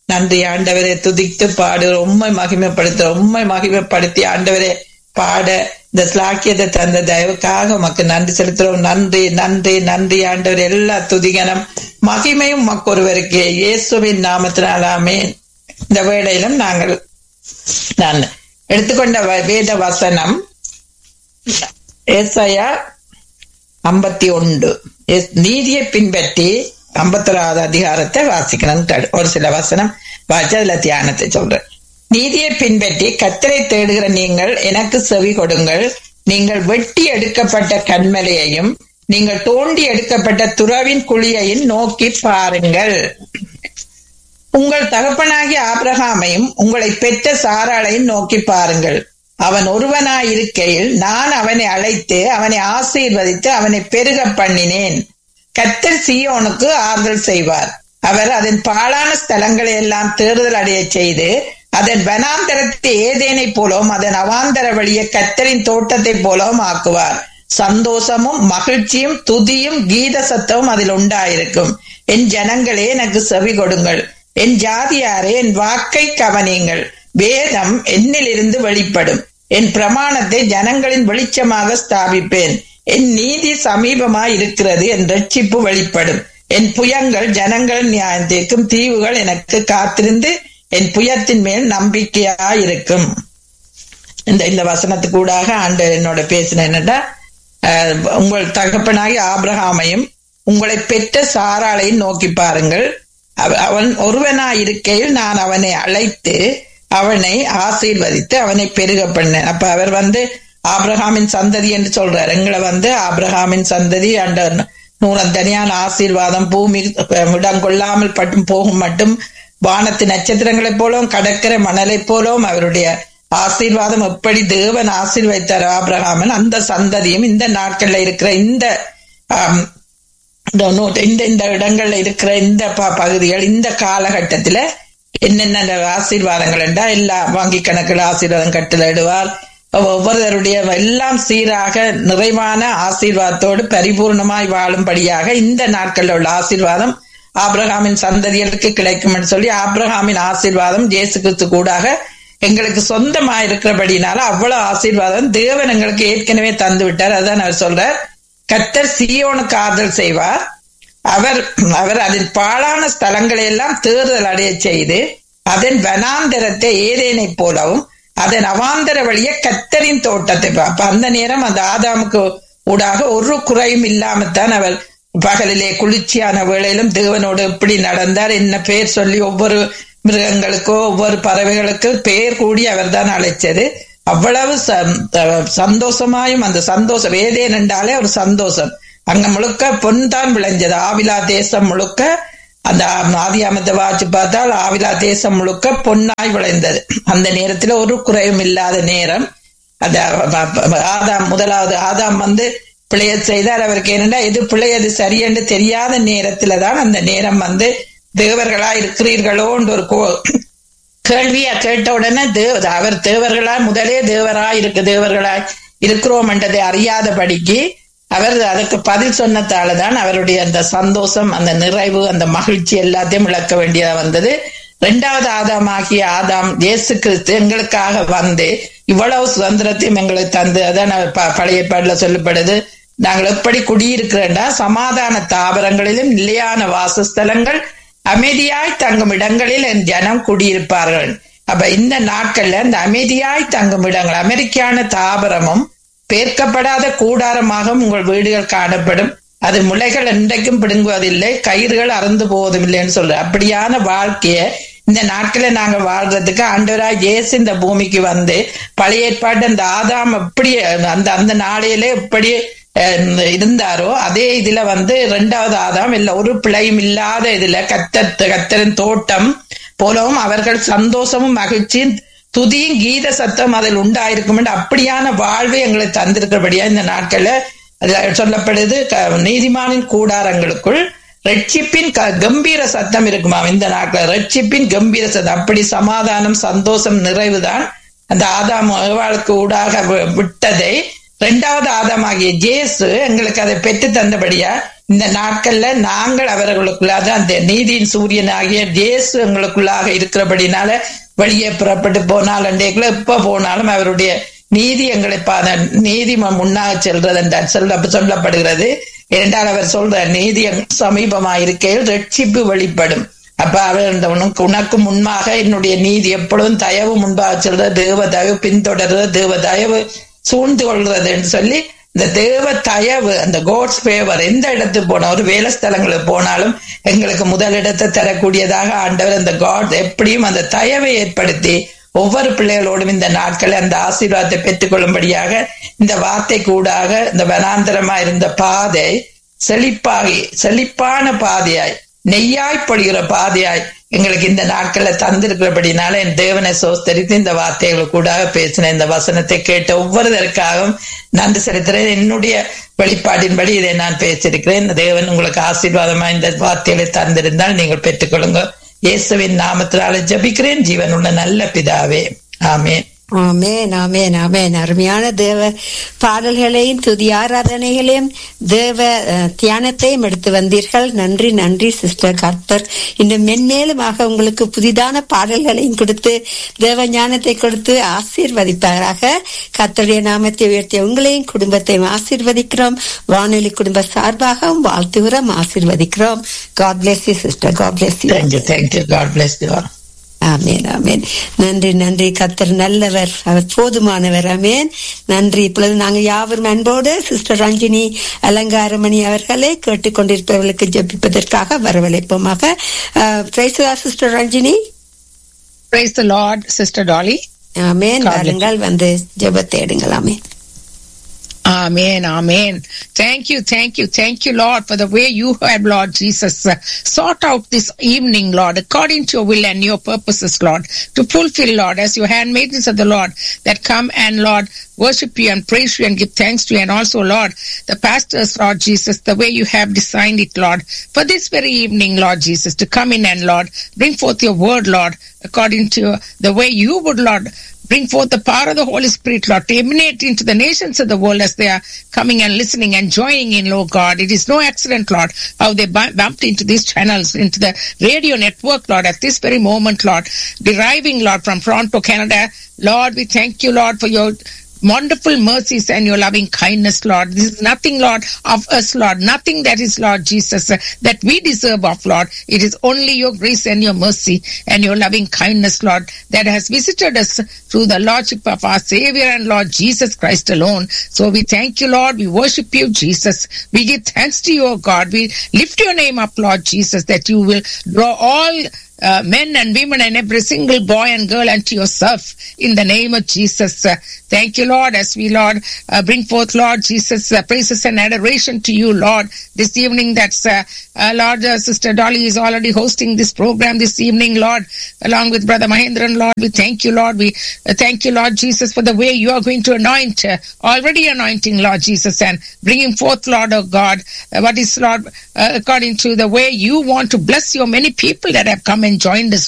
நன்றி ஆண்டவரை துதித்து பாடு உண்மை மகிமைப்படுத்த உண்மை மகிமைப்படுத்தி ஆண்டவரை பாட இந்த ஸ்லாக்கியத்தை தந்த தயவுக்காக உமக்கு நன்றி செலுத்துறோம் நன்றி நன்றி நன்றி ஆண்டவர் எல்லா துதிகனம் மகிமையும் உமக்கு ஒருவருக்கு இயேசுவின் நாமத்தினாலாமே இந்த வேளையிலும் நாங்கள் நான் எடுத்துக்கொண்ட வ- வேத வசனம் ஏசாயா ஐம்பத்தி ஒன்று நீதியை பின்பற்றி ஐம்பத்தொராவது அதிகாரத்தை வாசிக்கணும் த- ஒரு சில வசனம் வாசி அதுல தியானத்தை சொல்றேன் நீதியை பின்பற்றி கத்தரை தேடுகிற நீங்கள் எனக்கு செவி கொடுங்கள் நீங்கள் வெட்டி எடுக்கப்பட்ட கண்மலையையும் நீங்கள் தோண்டி எடுக்கப்பட்ட துறவின் குழியையும் நோக்கி பாருங்கள் உங்கள் தகப்பனாகிய ஆபிரகாமையும் உங்களை பெற்ற சாராளையும் நோக்கி பாருங்கள் அவன் ஒருவனாயிருக்கையில் நான் அவனை அழைத்து அவனை ஆசீர்வதித்து அவனை பெருக பண்ணினேன் கத்தர் சீயோனுக்கு ஆறுதல் செய்வார் அவர் அதன் பாழான ஸ்தலங்களை எல்லாம் தேறுதல் அடைய செய்து அதன் வனாந்தரத்தை ஏதேனை போலவும் அதன் அவாந்தர வழியை கத்தரின் தோட்டத்தை போலவும் ஆக்குவார் சந்தோஷமும் மகிழ்ச்சியும் துதியும் கீத சத்தமும் அதில் உண்டாயிருக்கும் என் ஜனங்களே எனக்கு செவி கொடுங்கள் என் ஜாதியாரே என் வாக்கை கவனியுங்கள் வேதம் என்னிலிருந்து வெளிப்படும் என் பிரமாணத்தை ஜனங்களின் வெளிச்சமாக ஸ்தாபிப்பேன் என் நீதி சமீபமாய் இருக்கிறது என் ரட்சிப்பு வெளிப்படும் என் புயங்கள் ஜனங்கள் நியாயத்திற்கும் தீவுகள் எனக்கு காத்திருந்து என் புயத்தின் மேல் நம்பிக்கையாயிருக்கும் இந்த இந்த வசனத்துக்கூடாக ஆண்டு என்னோட பேசின என்னடா அஹ், உங்கள் தகப்பனாகி ஆபிரகாமையும் உங்களை பெற்ற சாராளையும் நோக்கி பாருங்கள் அவ- அவன் ஒருவனாயிருக்கையில் நான் அவனை அழைத்து அவனை ஆசீர்வதித்து அவனை பெருக பண்ணேன் அப்ப அவர் வந்து ஆபிரகாமின் சந்ததி என்று சொல்றார் எங்களை வந்து ஆபிரகாமின் சந்ததி அந்த நூலன் தனியான ஆசீர்வாதம் பூமி அஹ், இடம் கொள்ளாமல் பட்டும் போகும் மட்டும் வானத்து நட்சத்திரங்களைப் போலவும் கடற்கரை மணலைப் போலவும் அவருடைய ஆசீர்வாதம் எப்படி தேவன் ஆசீர்வதித்தார் ஆபிரகாமன் அந்த சந்ததியும் இந்த நாட்கள்ல இருக்கிற இந்த ஆம், இந்த நூ- இந்த இந்த இடங்கள்ல இருக்கிற இந்த ப- பகுதிகள் இந்த காலகட்டத்துல என்னென்ன ஆசீர்வாதங்கள் என்றா எல்லா வங்கி கணக்குல ஆசீர்வாதம் கட்டளிடுவார் ஒவ்வொருவருடைய எல்லாம் சீராக நிறைவான ஆசீர்வாதத்தோடு பரிபூர்ணமாய் வாழும்படியாக இந்த நாட்கள்ல உள்ள ஆசீர்வாதம் ஆபிரகாமின் சந்ததிகளுக்கு கிடைக்கும் என்று சொல்லி ஆபிரகாமின் ஆசீர்வாதம் இயேசு கிறிஸ்து கூடாக எங்களுக்கு சொந்தமா இருக்கிறபடினால அவ்வளவு ஆசீர்வாதம் தேவன் எங்களுக்கு ஏற்கனவே தந்து விட்டார் அதான் அவர் சொல்றார் கத்தர் சியோனுக்கு ஆதல் செய்வார் அவர் அவர் அதன் பாழான ஸ்தலங்களை எல்லாம் தேர்தல் அடைய செய்து அதன் வனாந்தரத்தை ஏதேனை போலவும் அதன் அவாந்தர வழிய கத்தரின் தோட்டத்தை பா- அப்ப அந்த நேரம் அந்த ஆதாமுக்கு ஊடாக ஒரு குறையும் இல்லாமத்தான் அவர் பகலிலே குளிர்ச்சியான வேளையிலும் தேவனோடு எப்படி நடந்தார் என்ன பேர் சொல்லி ஒவ்வொரு மிருகங்களுக்கோ ஒவ்வொரு பறவைகளுக்கு பெயர் கூடி அவர்தான் அழைச்சது அவ்வளவு ச- சந்தோஷமாயும் அந்த சந்தோஷம் ஏதேன் என்றாலே ஒரு சந்தோஷம் அங்க முழுக்க பொன் தான் விளைஞ்சது ஆவிலா தேசம் முழுக்க அந்த ஆதியாமத்தை வாச்சு பார்த்தால் ஆவிலா தேசம் முழுக்க பொன்னாய் விளைந்தது அந்த நேரத்துல ஒரு குறையும் இல்லாத நேரம் அந்த ஆதாம் முதலாவது ஆதாம் வந்து பிழைய செய்தார் அவருக்கு என்னன்னா எது பிழையது சரியென்று தெரியாத நேரத்துல தான் அந்த நேரம் வந்து தேவர்களா இருக்கிறீர்களோன்ற ஒரு கோ- கேள்வியா கேட்ட உடனே தேவ அவர் தேவர்களாய் முதலே தேவராய் இருக்கு தேவர்களாய் இருக்கிறோம் என்றதை அறியாதபடிக்கு அவர் அதுக்கு பதில் சொன்னதால தான் அவருடைய அந்த சந்தோஷம் அந்த நிறைவு அந்த மகிழ்ச்சி எல்லாத்தையும் இழக்க வேண்டியதா வந்தது இரண்டாவது ஆதாமாகிய ஆதாம் இயேசு கிறிஸ்து எங்களுக்காக வந்து இவ்வளவு சுதந்திரத்தையும் எங்களுக்கு தந்து அதான் அவர் ப- பழைய ஏற்பாடுல சொல்லப்படுது நாங்கள் எப்படி குடியிருக்கிறோம்னா சமாதான தாவரங்களிலும் நிலையான வாசஸ்தலங்கள் அமைதியாய் தங்கும் இடங்களில் என் ஜனம் குடியிருப்பார்கள் அப்ப இந்த நாட்கள்ல இந்த அமைதியாய் தங்கும் இடங்கள் அமெரிக்கான தாவரமும் பேர்க்கப்படாத கூடாரமாக உங்கள் வீடுகள் காணப்படும் அது முளைகள் என்றைக்கும் பிடுங்குவதில்லை கயிறுகள் அறந்து போவதும் சொல்ற அப்படியான வாழ்க்கைய இந்த நாட்கள நாங்க வாழ்றதுக்கு ஆண்டவராய் இயேசு இந்த பூமிக்கு வந்து பழைய ஏற்பாட்டு அந்த ஆதாம் எப்படி அந்த அந்த நாளையிலே எப்படி அஹ், இருந்தாரோ அதே இதுல வந்து இரண்டாவது ஆதாம் இல்ல ஒரு பிழையும் இல்லாத இதுல கத்த கத்தரின் தோட்டம் போலவும் அவர்கள் சந்தோஷமும் மகிழ்ச்சியும் துதியும் கீத சத்தம் அதில் உண்டாயிருக்கும் என்று அப்படியான வாழ்வை எங்களுக்கு தந்திருக்கிறபடியா இந்த நாட்கள்ல அதுல சொல்லப்படுது க- நீதிமானின் கூடாரங்களுக்குள் ரட்சிப்பின் க- கம்பீர சத்தம் இருக்குமா இந்த நாட்கள் ரட்சிப்பின் கம்பீர சத்தம் அப்படி சமாதானம் சந்தோஷம் நிறைவுதான் அந்த ஆதாம் ஏவாளுக்கு ஊடாக வி- விட்டதை இரண்டாவது ஆதாமாகிய ஜேசு எங்களுக்கு அதை பெற்று தந்தபடியா இந்த நாட்கள்ல நாங்கள் அவர்களுக்குள்ளாக அந்த நீதியின் சூரியனாகிய இயேசு எங்களுக்குள்ளாக இருக்கிறபடினால வெளியே புறப்பட்டு போனால் அன்றைக்குள்ள எப்ப போனாலும் அவருடைய நீதி எங்களை பாத நீதி முன்னாக செல்றது என்றால் சொல்ல சொல்லப்படுகிறது இரண்டால் அவர் சொல்ற நீதி சமீபமாயிருக்கையில் ரட்சிப்பு வெளிப்படும் அப்ப அவர் இந்த உனக்கு உனக்கு முன்பாக என்னுடைய நீதி எப்பொழுதும் தயவு முன்பாக செல்ற தேவ தயவு பின்தொடர்றது தேவ தயவு சூழ்ந்து கொள்றதுன்னு சொல்லி இந்த தேவ தயவு அந்த கோட்ஸ் ஃபேவர் எந்த இடத்துக்கு போனா ஒரு வேலை ஸ்தலங்களுக்கு போனாலும் எங்களுக்கு முதலிடத்தை தரக்கூடியதாக ஆண்டவர் அந்த காட் எப்படியும் அந்த தயவை ஏற்படுத்தி ஒவ்வொரு பிள்ளைகளோடும் இந்த நாட்களை அந்த ஆசீர்வாதத்தை பெற்றுக்கொள்ளும்படியாக இந்த வார்த்தை கூடாக இந்த வனாந்தரமா இருந்த பாதை செழிப்பாகி செழிப்பான பாதையாய் நெய்யாய் பொழிகிற பாதையாய் எங்களுக்கு இந்த நாட்கள்ல தந்திருக்கிறபடினால என் தேவனை சோஸ்தரித்து இந்த வார்த்தைகள் கூட பேசின இந்த வசனத்தை கேட்ட ஒவ்வொருதற்காகவும் நன்றி செலுத்துறேன் என்னுடைய வெளிப்பாட்டின்படி இதை நான் பேசியிருக்கிறேன் தேவன் உங்களுக்கு ஆசீர்வாதமா இந்த வார்த்தைகளை தந்திருந்தால் நீங்கள் பெற்றுக்கொள்ளுங்க இயேசுவின் நாமத்தினால ஜபிக்கிறேன் ஜீவன் உள்ள நல்ல பிதாவே ஆமேன் ஆமேன் ஆமேன் ஆமேன் அருமையான தேவ பாடல்களையும் துதி ஆராதனைகளையும் தேவ தியானத்தையும் எடுத்து வந்தீர்கள் நன்றி நன்றி சிஸ்டர் கர்த்தர் இன்னும் மென்மேலுமாக உங்களுக்கு புதிதான பாடல்களையும் கொடுத்து தேவ ஞானத்தை கொடுத்து ஆசீர்வதிப்பாராக கர்த்தருடைய நாமத்தை உயர்த்திய உங்களையும் குடும்பத்தையும் ஆசீர்வதிக்கிறோம் வானொலி குடும்ப சார்பாகவும் வாழ்த்துகிறோம் ஆசீர்வதிக்கிறோம் God bless you sister God bless you thank you thank you God bless you ஆமேன் ஆமேன் நன்றி நன்றி கத்தர் நல்லவர் அவர் போதுமானவர் ஆமேன் நன்றி இப்பொழுது நாங்கள் யாவரும் அன்போடு சிஸ்டர் ரஞ்சினி அலங்காரமணி அவர்களை கேட்டுக்கொண்டிருப்பவர்களுக்கு ஜபிப்பதற்காக வரவழைப்போமாக sister Ranjini Praise the Lord, Sister Dolly. ஆமேன் வாருங்கள் வந்து ஜெபத்தை எடுங்கள் ஆமேன் Amen, amen. Thank you, thank you, thank you, Lord, for the way you have, Lord Jesus, uh, sought out this evening, Lord, according to your will and your purposes, Lord, to fulfill, Lord, as your handmaidens of the Lord that come and, Lord, worship you and praise you and give thanks to you. And also, Lord, the pastors, Lord Jesus, the way you have designed it, Lord, for this very evening, Lord Jesus, to come in and, Lord, bring forth your word, Lord, according to the way you would, Lord, bring forth the power of the Holy Spirit, Lord, to emanate into the nations of the world as they are coming and listening and joining in, Lord God. It is no accident, Lord, how they bumped into these channels, into the radio network, Lord, at this very moment, Lord, deriving, Lord, from Toronto, Canada. Lord, we thank you, Lord, for your wonderful mercies and your loving kindness, Lord. This is nothing, Lord, of us, Lord. Nothing that is, Lord Jesus, uh, that we deserve of, Lord. It is only your grace and your mercy and your loving kindness, Lord, that has visited us through the Lordship of our Savior and Lord Jesus Christ alone. So we thank you, Lord. We worship you, Jesus. We give thanks to you, O God. We lift your name up, Lord Jesus, that you will draw all uh, men and women and every single boy and girl unto yourself in the name of Jesus. Uh, thank you, Lord, as we, Lord, uh, bring forth, Lord Jesus, praises and adoration to you, Lord, this evening. That's, Lord, Sister Dolly is already hosting this program this evening, Lord, along with Brother Mahendran, Lord. We thank you, Lord. We thank you, Lord Jesus, for the way you are going to anoint, already anointing, Lord Jesus, and bringing forth, Lord, oh God, what is, Lord, according to the way you want to bless your many people that have come and joined us